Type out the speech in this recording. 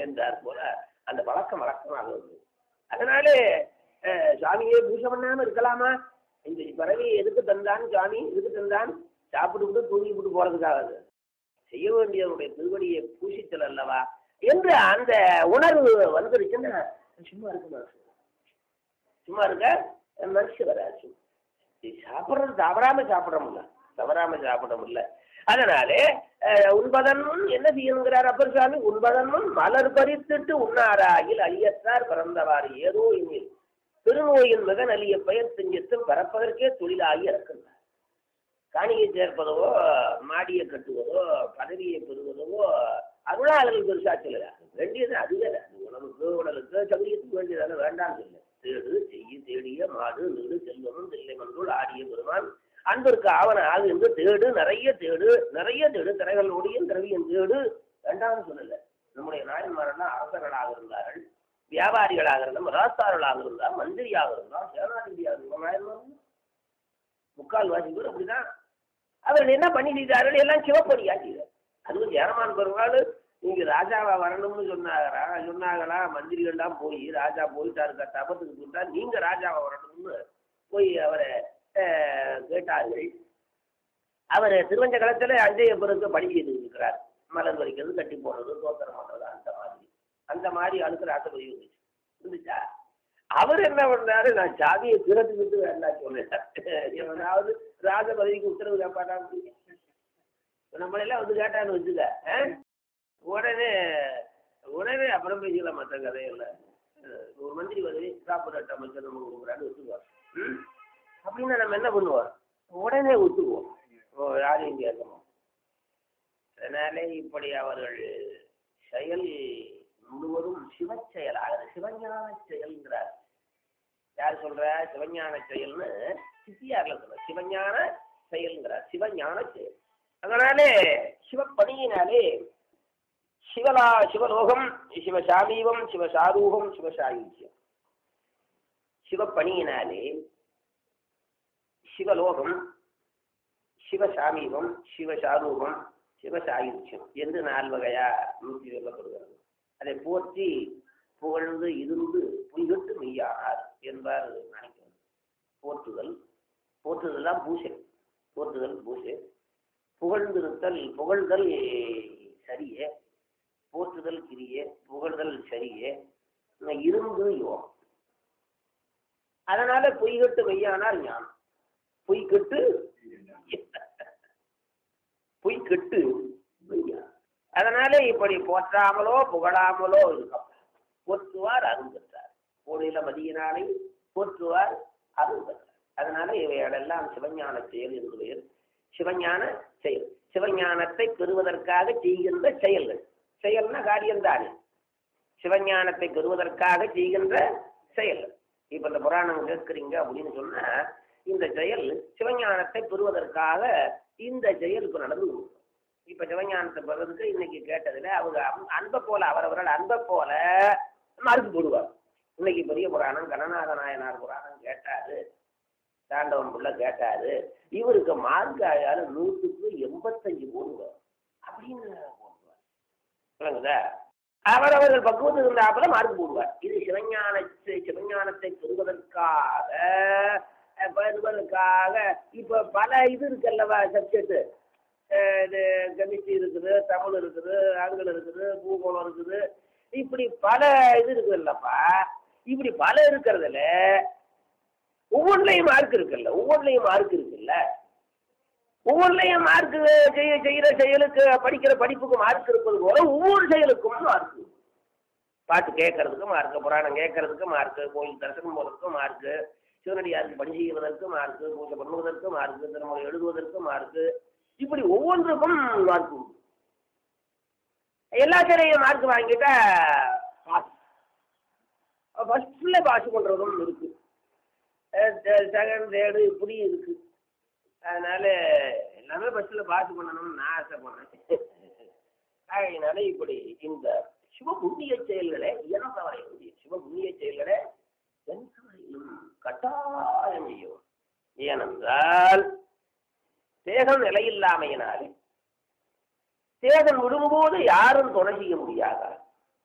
என்றார் போல அந்த பழக்கம் வழக்கமாக வருது அதனாலே அஹ், சுவாமியே பூஜை பண்ணாம இருக்கலாமா இந்த பிறவி எதுக்கு தந்தான் சுவாமி எதுக்கு தந்தான் சாப்பிட்டு தூங்கி விட்டு போறதுக்காக அது. செய்ய வேண்டியவருடைய திருவடியை பூசித்தல் அல்லவா என்று அந்த உணர்வு வந்துருச்சுன்னா சும்மா இருக்க மனசு சும்மா இருக்க மனசு வராது இது சாப்பிட்றது தவறாம சாப்பிடமுல்ல தவறாம சாப்பிடமுல்ல அதனாலே அஹ், உண்பதன் முன் என்ன செய்யணுங்கிறார் அப்பர் சுவாமி உண்பதன் முன் மலர் பறித்துட்டு உண்ணாராயில் அழியத்தார் பிறந்தவாறு ஏதோ இனில் திருநோயின் மிக நலிய பெயர் செஞ்சத்தும் பரப்பதற்கே தொழிலாகி இறக்கின்றார் காணியை சேர்ப்பதோ மாடியை கட்டுவதோ பதவியை பெறுவதோ அருளாளர்கள் பெருசா சொல்லல வேண்டியது அது வேற அது உணவுக்கு உடலுக்கு சௌரியத்துக்கு வேண்டியதான வேண்டாம் சொல்ல தேடு செய்ய தேடிய மாடு நீடு செல்வமும் தில்லை மன்றுள் ஆடிய பெருமான் அன்பிற்கு ஆவன ஆகு என்று தேடு நிறைய தேடு நிறைய தேடு திரைகளோடையும் திரவியம் தேடு வேண்டாம்னு சொல்லல நம்முடைய நாயன்மாரெல்லாம் அரசர்களாக இருந்தார்கள் வியாபாரிகளாக இருந்தால் ராஸ்தார்களாக இருந்தால் மந்திரியாக இருந்தால் சேனாதிபதியாக இருந்தால் நாயன்மார்கள் முக்கால் வாசி பேர் அப்படிதான் அவர்கள் என்ன பண்ணி செய்தார்கள் எல்லாம் சிவப்படியா செய்தார் அதுவும் ஜெயரமான் பெருமாள் நீங்க ராஜாவா வரணும்னு சொன்னாரா சொன்னாங்களா மந்திரிகள்லாம் போய் ராஜா போயிட்டாரு தபத்துக்கு போயிட்டா நீங்க ராஜாவா வரணும்னு போய் அவரை அஹ், கேட்டார்கள் அவர் திருவஞ்ச களத்துல அஞ்சைய பிறகு பணி செய்து இருக்கிறார் மலர் வரைக்கிறது கட்டி போடுறது தோத்திரம் பண்றது அந்த மாதிரி அந்த மாதிரி அழுக்கிற ஆசைப்படி இருந்துச்சு இருந்துச்சா அவர் என்ன பண்ணாரு நான் சாவியை திறந்து விட்டு வேண்டாம் சொன்னேன் எவனாவது ராஜ பதவிக்கு உத்தரவு கேட்பாட்டான்னு நம்மளெல்லாம் வந்து கேட்டான்னு வச்சுக்க ஆ? உடனே உடனே அப்புறம் பேசிக்கலாம் மற்ற கதையில அஹ் ஒரு மந்திரி பதவி காப்பரேட் அமைச்சர் நம்ம கொடுக்குறான்னு ஒத்துக்குவார் ம்? அப்படின்னா நம்ம என்ன பண்ணுவோம் உடனே ஒத்துக்குவோம் ஓ யாரையும் கேட்கணும் அதனாலே இப்படி அவர்கள் செயல் முழுவதும் சிவச் செயலாக சிவஞான செயல்ங்கிறார் யார் சொல்ற சிவஞான செயல்னு சித்தியார்ல சொல்ற சிவஞான செயல்ங்கிறார் சிவஞான செயல் அதனாலே சிவப்பணியினாலே சிவலா சிவலோகம் சிவசாமீபம் சிவசாரூகம் சிவசாயுஜ்யம் சிவப்பணியினாலே சிவலோகம் சிவசாமீபம் சிவசாரூபம் சிவசாயுஜ்யம் என்று நால்வகையா நூற்றி சொல்லப்படுகிறது அதை போற்றி புகழ்ந்து இருந்து புய்கட்டு மெய்யானார் என்பார் நினைக்கிறது போற்றுதல் போற்றுதல்லாம் பூசை போற்றுதல் பூசை புகழ்ந்திருத்தல் புகழ்தல் சரியே போற்றுதல் கிரியே புகழ்தல் சரியே இன்னும் இருந்து யோகம் அதனால பொய்கட்டு மெய்யானார் ஞானம் பொய்கட்டு பொய்கட்டு மெய்யானார் அதனால இப்படி போற்றாமலோ புகழாமலோ இருக்கும் போற்றுவார் அருள் பெற்றார் கோடியில மதியினாலே போற்றுவார் அருள் பெற்றார் அதனால இவைகளெல்லாம் சிவஞான செயல் என்று பெயர் சிவஞான செயல் சிவஞானத்தை பெறுவதற்காக செய்கின்ற செயல்கள் செயல்னா காரியம்தானே சிவஞானத்தை பெறுவதற்காக செய்கின்ற செயல் இப்ப இந்த புராணம் கேட்குறீங்க அப்படின்னு சொன்னா இந்த செயல் சிவஞானத்தை பெறுவதற்காக இந்த செயல் இப்ப நடந்து கொண்டிருக்கு. இப்ப சிவஞானத்தை பெறதுக்கு இன்னைக்கு கேட்டதுல அவங்க அம்- அன்பை போல அவரவர்கள் அன்பை போல மறுப்பு போடுவார் இன்னைக்கு பெரிய புராணம் கணநாத நாயனார் புராணம் கேட்டாரு தாண்டவன் புள்ள கேட்டாரு இவருக்கு மார்க் ஆயால நூற்றுக்கு எண்பத்தஞ்சு போடுவார் அப்படின்னு போடுவார் விளங்குதா அவரவர்கள் பக்குவத்துக்கு இருந்தாப்புல மார்க் போடுவார் இது சிவஞானத்தை சிவஞானத்தை பெறுவதற்காக அஹ், பெறுவதற்காக இப்ப பல இது இருக்குல்லவா சப்ஜெக்ட் இது கெமிஸ்ட்ரி இருக்குது தமிழ் இருக்குது ஆங்கிலம் இருக்குது பூகோளம் இருக்குது இப்படி பல இது இருக்குல்லப்பா இப்படி பல இருக்கிறதுல ஒவ்வொன்றுலையும் மார்க் இருக்குல்ல ஒவ்வொன்றுலையும் மார்க் இருக்குல்ல ஒவ்வொன்றுலையும் மார்க் செய்ய செய்கிற செயலுக்கு படிக்கிற படிப்புக்கு மார்க் இருப்பது போல ஒவ்வொரு செயலுக்கும் மார்க் பாட்டு கேட்கறதுக்கு மார்க் புராணம் கேட்கறதுக்கு மார்க் கோயில் தரிசனம் போவதற்கு மார்க் சிவனடியாருக்கு பணி செய்வதற்கு மார்க் பூஜை பண்ணுவதற்கு மார்க் திருமணம் எழுதுவதற்கு மார்க் இப்படி ஒவ்வொன்றுக்கும் மார்க் உண்டு எல்லாத்திலையும் மார்க் வாங்கிட்டா பாஸ் ஃபர்ஸ்ட்ல பாஸ் பண்றதும் இருக்கு செகண்ட் தேர்டு இப்படி இருக்கு அதனால எல்லாமே பஸ்ஸில் பாஸ் பண்ணணும்னு நான் ஆசைப்படுறேன் அதனால இப்படி இந்த சிவ புண்ணிய செயல்களை இயன்றவரை சிவ புண்ணிய செயல்களை எந்தவரையிலும் கட்டாயம் செய்யும் ஏனென்றால் தேகம் நிலையில்லாமையினாலே தேகம் விடும்போது யாரும் துணை செய்ய முடியாத